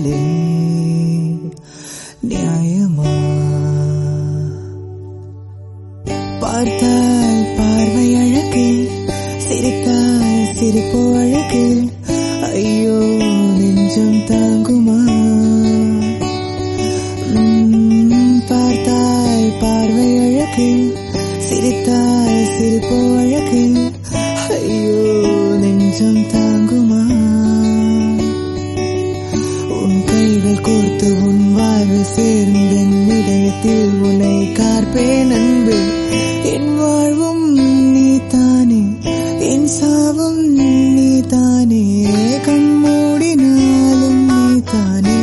கொய்தாலே நியாயமா பார்த்தால் பார்வை அழகு சிரித்தால் சிரிப்பு அழகு ஐயோ நெஞ்சம் தாங்குமா உம், பார்த்தால் பார்வை அழகு சிரித்தால் சிரிப்பு அழகு ஐயோ நெஞ்சம் தாங்குமா உன் கைகள் கோர்த்து உன் வாழ்வில் சேர்ந்த இதயத்தில் உன்னை கார்பேன் அன்பு என் வாழ்வும் நீதானே என் சாவும் நீதானே கண் மூடினாலும் நீதானே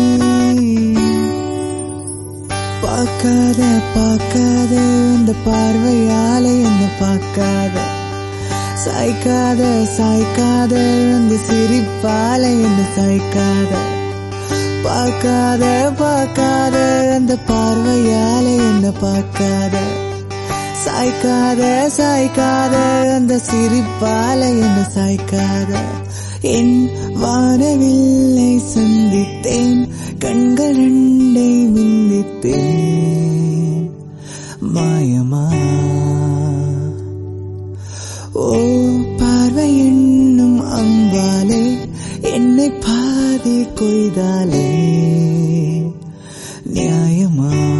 பார்க்காத பார்க்காத அந்த பார்வையால என்ன பார்க்காத சாய்க்காத சாய்க்காத அந்த சிரிப்பால என்ன சாய்க்காத பார்க்காத பார்க்காத அந்த பார்வையால என்ன பார்க்காத சாய்க்காத சாய்க்காத அந்த சிரிப்பால என்ன சாய்க்காத என் வானவில்லை சந்தித்தேன் கண்கள் ரெண்டை மிந்தித்தேன் மாயமா ஓ பார்வை என்னும் அம்பாலே என்னை பாதி கொய்தாலே நியாயமா